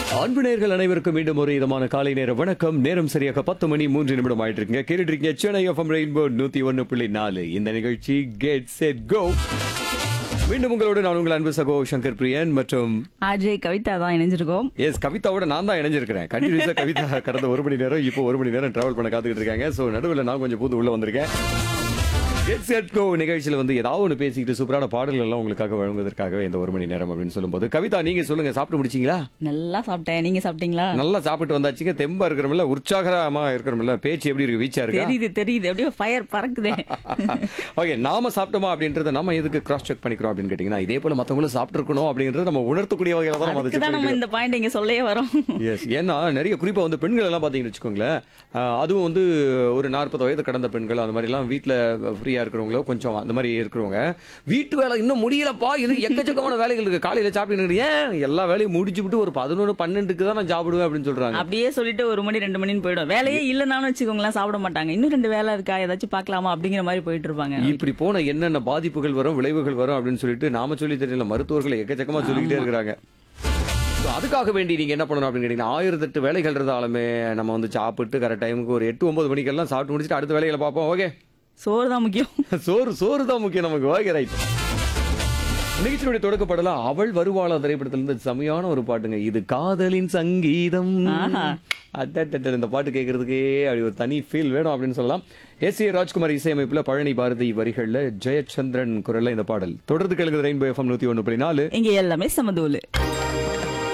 அன்பு நேர்கள் அனைவருக்கும் மீண்டும் ஒரு இதமான காலை நேர வணக்கம் நேரம் சரியாக பத்து மணி மூன்று நிமிடம் ஆயிட்டு இருக்குங்க கேட்டுட்டு இருக்கீங்க சென்னை எஃப்எம் ரெயின்போ நூத்தி ஒன்னு புள்ளி நாலு இந்த நிகழ்ச்சி கெட் செட் கோ மீண்டும் உங்களோட நான் உங்கள் அன்பு சகோ சங்கர் பிரியன் மற்றும் அஜய் கவிதா தான் இணைஞ்சிருக்கோம் எஸ் கவிதாவோட நான் தான் இணைஞ்சிருக்கிறேன் கண்டினியூஸா கவிதா கடந்த ஒரு மணி நேரம் இப்போ ஒரு மணி நேரம் டிராவல் பண்ண காத்துக்கிட்டு இருக்காங்க ஸோ நடுவில் நான் கொஞ்சம் புது உள்ள வந்திருக்கேன் Get Set Go நிகழ்ச்சியில் வந்து ஏதாவது ஒன்று பேசிக்கிட்டு சூப்பரான பாடல்கள் எல்லாம் உங்களுக்காக வழங்குவதற்காகவே இந்த ஒரு மணி நேரம் அப்படின்னு சொல்லும்போது கவிதா நீங்க சொல்லுங்க சாப்பிட்டு முடிச்சீங்களா நல்லா சாப்பிட்டேன் நீங்க சாப்பிட்டீங்களா நல்லா சாப்பிட்டு வந்தாச்சுங்க தெம்பா இருக்கிறோம்ல உற்சாகமா இருக்கிறோம்ல பேச்சு எப்படி இருக்கு வீச்சா இருக்கா தெரியுது தெரியுது அப்படியே ஃபயர் பறக்குதே ஓகே நாம சாப்பிட்டோமா அப்படின்றத நம்ம எதுக்கு கிராஸ் செக் பண்ணிக்கிறோம் அப்படின்னு கேட்டீங்கன்னா இதே போல மத்தவங்களும் சாப்பிட்டுருக்கணும் அப்படின்றத நம்ம உணர்த்தக்கூடிய வகையில தான் நம்ம அதை check அதுக்குதான் நம்ம இந்த பாயிண்ட் இங்க சொல்லவே வரோம் எஸ் ஏன்னா நிறைய குறிப்பா வந்து பெண்கள் எல்லாம் பாத்தீங்கன்னு வச்சுக்கோங்களேன் ஆஹ் அதுவும் வந்து ஒரு நாற்பது வயது கடந்த பெண்கள் அந்த மாதிரி எல்லாம் வீட்டுல ஃப்ரீயா இருக்கிறவங்களோ கொஞ்சம் அந்த மாதிரி இருக்கிறவங்க வீட்டு வேலை இன்னும் முடியலப்பா இது எக்கச்சக்கமான வேலைகள் இருக்கு காலையில சாப்பிட்டு ஏன் எல்லா வேலையும் முடிச்சு விட்டு ஒரு பதினொன்று பன்னெண்டுக்கு தான் நான் சாப்பிடுவேன் அப்படின்னு சொல்றாங்க அப்படியே சொல்லிட்டு ஒரு மணி ரெண்டு மணின்னு போயிடும் வேலையே இல்லைனாலும் வச்சுக்கோங்களேன் சாப்பிட மாட்டாங்க இன்னும் ரெண்டு வேலை இருக்கா ஏதாச்சும் பார்க்கலாமா அப்படிங்கிற மாதிரி போயிட்டு இருப்பாங்க இப்படி போன என்னென்ன பாதிப்புகள் வரும் விளைவுகள் வரும் அப்படின்னு சொல்லிட்டு நாம சொல்லி தெரியல மருத்துவர்கள் எக்கச்சக்கமா சொல்லிக்கிட்டே இருக்கிறாங்க So, அதுக்காக வேண்டி நீங்க என்ன பண்ணணும் அப்படின்னு கேட்டீங்கன்னா ஆயிரத்தெட்டு வேலைகள் இருந்தாலுமே நம்ம வந்து சாப்பிட்டு கரெக்ட் டைமுக்கு ஒரு எட்டு ஒன்பது மணிக்கெல்லாம் சாப்பிட்டு முடிச்சுட்டு அடுத்த வேலைகளை பார்ப்போம் ஓகே சோறு தான் முக்கியம் சோறு சோறு தான் முக்கியம் நமக்கு ஓகே ரைட் நிகழ்ச்சியுடைய தொடக்கப்படலாம் அவள் வருவாளா திரைப்படத்துல இருந்து செமையான ஒரு பாட்டுங்க இது காதலின் சங்கீதம் ஆஹா. அட்டட்ட இந்த பாட்டு கேட்கறதுக்கே அப்படி ஒரு தனி ஃபீல் வேணும் அப்படின்னு சொல்லலாம் எஸ் ஏ ராஜ்குமார் இசையமைப்புல பழனி பாரதி வரிகள்ல ஜெயச்சந்திரன் குரல்ல இந்த பாடல் தொடர்ந்து கேளுங்க ரெயின்போ எஃப்எம் நூத்தி ஒன்று புள்ளி நாலு இங்க எல்லாமே சமதூலு